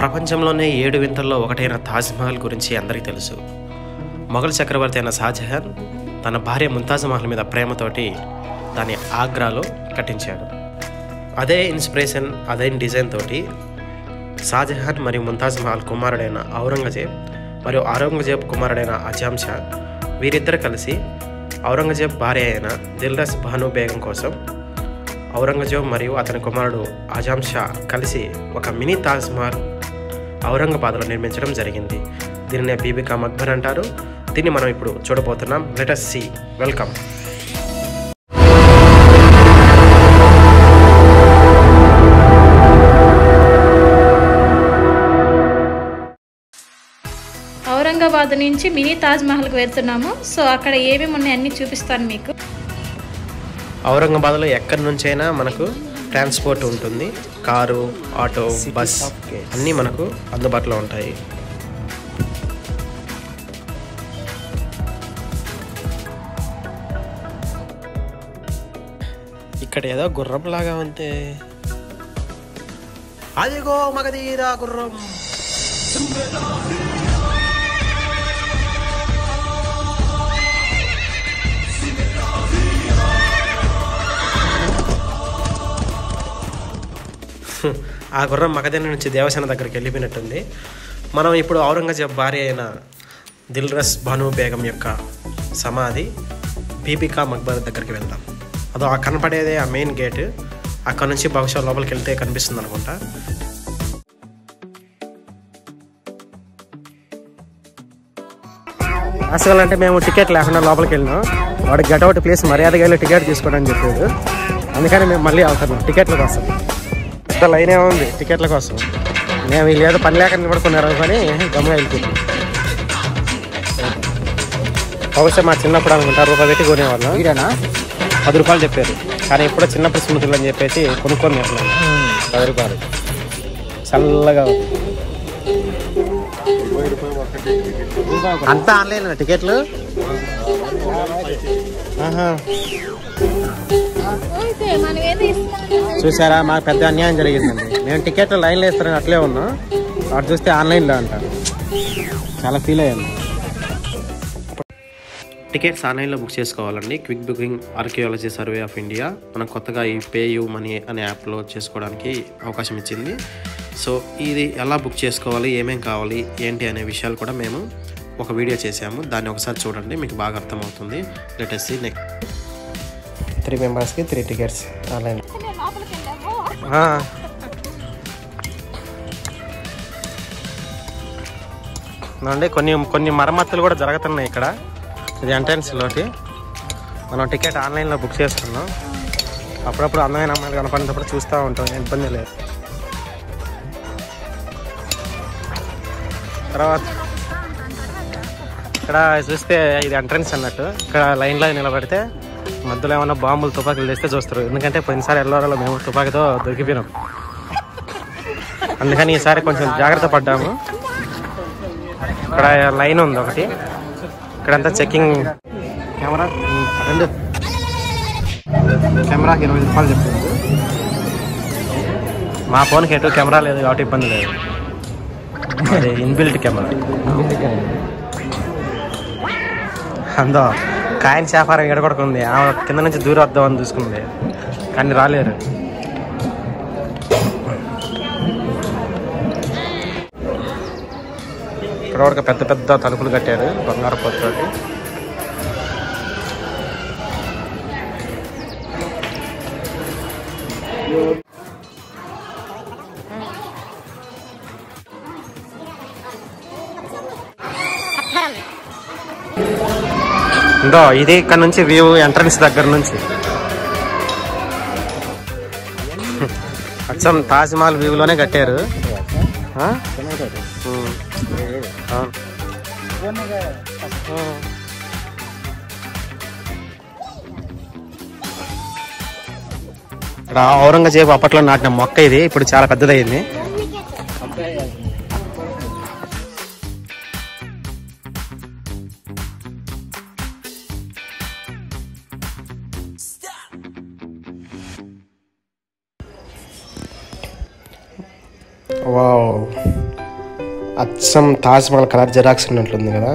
ప్రపంచంలోనే ఏడు వింతల్లో ఒకటైన తాజ్మహల్ గురించి అందరికీ తెలుసు మొఘల్ చక్రవర్తి అయిన షాజహాన్ తన భార్య ముంతాజ్ మహల్ మీద ప్రేమతోటి దాన్ని ఆగ్రాలో కట్టించాడు అదే ఇన్స్పిరేషన్ అదే డిజైన్ తోటి షాజహాన్ మరియు ముంతాజ్ మహల్ కుమారుడైన ఔరంగజేబ్ మరియు ఔరంగజేబ్ కుమారుడైన అజాం షా వీరిద్దరు కలిసి ఔరంగజేబ్ భార్య అయిన దిల్రస్ భాను బేగం కోసం ఔరంగజేబ్ మరియు అతని కుమారుడు అజాం షా కలిసి ఒక మినీ తాజ్ మహల్ ఔరంగాబాద్లో నిర్మించడం జరిగింది దీనినే బీబికా మక్బర్ అంటారు దీన్ని మనం ఇప్పుడు చూడబోతున్నాం లెటస్ సి వెల్కమ్ ఔరంగాబాద్ నుంచి మినీ తాజ్ మహల్కి వెళ్తున్నాము సో అక్కడ ఏమేమి ఉన్నాయి అన్ని చూపిస్తాను మీకు ఔరంగాబాద్లో ఎక్కడి నుంచైనా మనకు ట్రాన్స్పోర్ట్ ఉంటుంది కారు ఆటో బస్ అన్నీ మనకు అందుబాటులో ఉంటాయి ఇక్కడ ఏదో గుర్రం లాగా ఉంది అదిగో మగధీరా గుర్రం ఆ గుర్రం మగధీర నుంచి దేవసేన దగ్గరికి వెళ్ళిపోయినట్టుంది మనం ఇప్పుడు ఔరంగజేబ్ భార్య అయిన దిల్రస్ భాను బేగం యొక్క సమాధి బీబికా మక్బర్ దగ్గరికి వెళ్దాం అదో ఆ కనపడేదే ఆ మెయిన్ గేట్ అక్కడ నుంచి బహుశా లోపలికి వెళ్తే కనిపిస్తుంది అనుకుంటా అసలు అంటే మేము టికెట్ లేకుండా లోపలికి వెళ్ళినాం వాడు గటౌట్ ప్లేస్ మర్యాదగా వెళ్ళి టికెట్ తీసుకోవడానికి చెప్పాడు అందుకని మేము మళ్ళీ అవుతున్నాం టికెట్ల కోసం పెద్ద లైనే ఉంది టికెట్ల కోసం మేము వీళ్ళు ఏదో పని లేక నిలబడుకున్నారు కానీ గమ్ముగా వెళ్ళిపోతున్నాం బహుశా మా చిన్నప్పుడు అనుకుంటా రూపాయి పెట్టి కొనేవాళ్ళం ఇదేనా పది రూపాయలు చెప్పారు కానీ ఎప్పుడో చిన్నప్పుడు స్మృతులు అని చెప్పేసి కొనుక్కొని తింటున్నాం పది రూపాయలు చల్లగా ఉంది. అంతా ఆన్లైన్ టికెట్లు ఆహా. చూసారా మాకు పెద్ద అన్యాయం జరిగిందండి మేము టికెట్లు లైన్లో వేస్తారని అట్లే ఉన్నాం వాడు చూస్తే ఆన్లైన్లో అంటారు చాలా ఫీల్ అయ్యాను టికెట్స్ ఆన్లైన్లో బుక్ చేసుకోవాలండి quick booking archaeology survey of India మనం కొత్తగా ఈ పే యూ మనీ అనే యాప్లో చేసుకోవడానికి అవకాశం ఇచ్చింది సో ఇది ఎలా బుక్ చేసుకోవాలి ఏమేం కావాలి ఏంటి అనే విషయాలు కూడా మేము ఒక వీడియో చేసాము దాన్ని ఒకసారి చూడండి మీకు బాగా అర్థమవుతుంది లెటెస్ట్ నెక్స్ట్ త్రీ మెంబర్స్కి త్రీ టికెట్స్ ఆన్లైన్ అండి కొన్ని కొన్ని మరమ్మతులు కూడా జరుగుతున్నాయి ఇక్కడ ఇది ఎంట్రన్స్ లోటి మనం టికెట్ ఆన్లైన్లో బుక్ చేసుకున్నాం అప్పుడప్పుడు అందమైన అమ్మాయిలు కనపడినప్పుడు చూస్తూ ఉంటాం ఏం ఇబ్బంది లేదు తర్వాత ఇక్కడ చూస్తే ఇది ఎంట్రన్స్ అన్నట్టు ఇక్కడ లైన్లో నిలబడితే మధ్యలో ఏమైనా బాంబులు తుపాకీలు తెస్తే చూస్తారు ఎందుకంటే పోయినసారి ఎల్లోరాలో మేము తుపాకీతో దొరికిపోయినాం అందుకని ఈసారి కొంచెం జాగ్రత్త పడ్డాము ఇక్కడ లైన్ ఉంది ఒకటి ఇక్కడంతా చెకింగ్ కెమెరా ఉమ్, రెండు కెమెరాకి ఇరవై రూపాయలు చెప్తుంది మా ఫోన్కి ఎటు కెమెరా లేదు కాబట్టి ఇబ్బంది లేదు అది ఇన్బిల్ట్ కెమెరా అందో కాయన్ చేపారం ఎడగొడుకుంది ఆమె కింద నుంచి దూరం వద్దామని చూసుకుంది కానీ రాలేరు ఇక్కడ ఒక పెద్ద పెద్ద తలుపులు కట్టారు బంగారు పొత్తోటి ఇందో ఇది ఇక్కడ నుంచి వ్యూ ఎంట్రన్స్ దగ్గర నుంచి అచ్చం తాజ్ మహల్ వ్యూలోనే కట్టారు ఆ? ఉమ్. అవును. ఉమ్. ఇక్కడ ఔరంగజేబు అప్పట్లో నాటిన మొక్క ఇది ఇప్పుడు చాలా పెద్దదయ్యింది వావ్ అచ్చం తాజ్ మహల్ కలర్ జెరాక్స్ ఉన్నట్లుంది కదా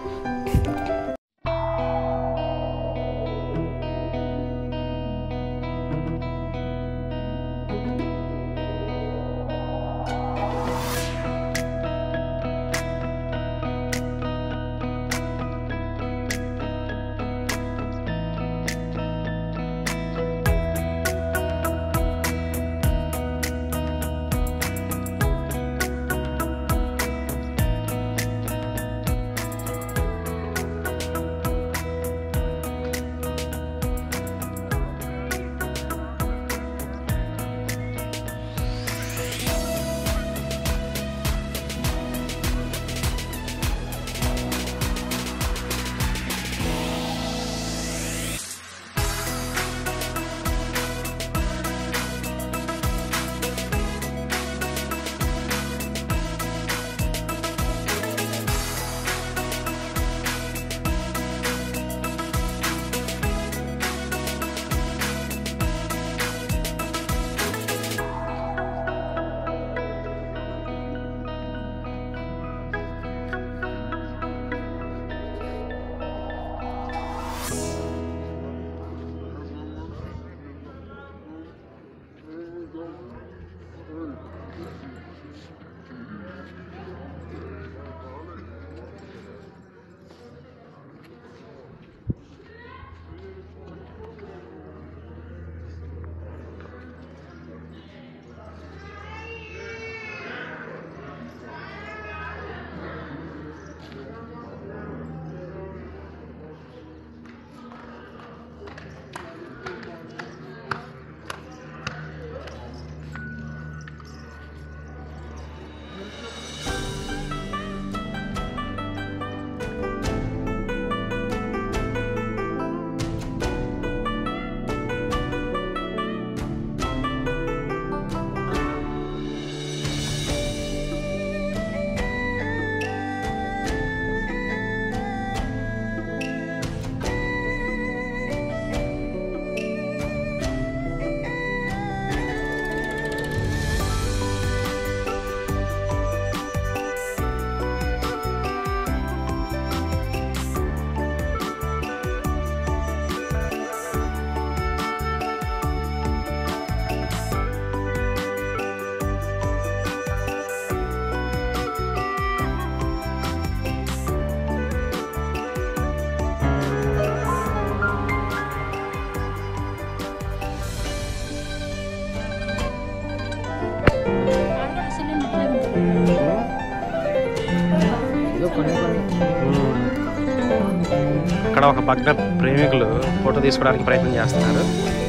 అక్కడ ఒక భగ్న ప్రేమికులు ఫోటో తీసుకోవడానికి ప్రయత్నం చేస్తున్నారు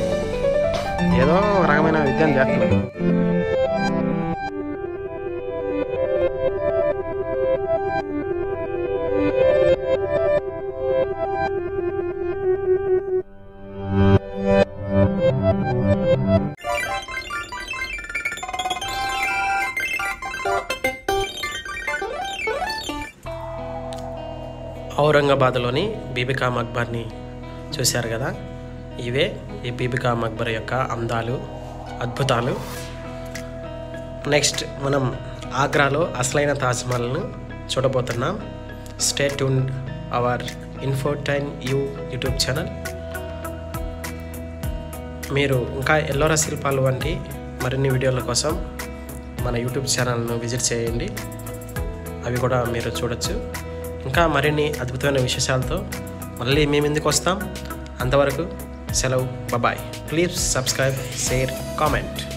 ఏదో ఒక రకమైన విద్యను చేస్తున్నారు ఔరంగాబాద్లోని బీబికా మక్బర్ని చూశారు కదా ఇవే ఈ బీబికా మక్బర్ యొక్క అందాలు అద్భుతాలు నెక్స్ట్ మనం ఆగ్రాలో అసలైన తాజ్మహల్ను చూడబోతున్నాం stay tune our infotain you YouTube channel మీరు ఇంకా ఎల్లోరా శిల్పాలు వంటి మరిన్ని వీడియోల కోసం మన యూట్యూబ్ ఛానల్ను విజిట్ చేయండి అవి కూడా మీరు చూడొచ్చు ఇంకా మరిన్ని అద్భుతమైన విశేషాలతో మళ్ళీ మేము ఎందుకు వస్తాం అంతవరకు సెలవు bye please subscribe share comment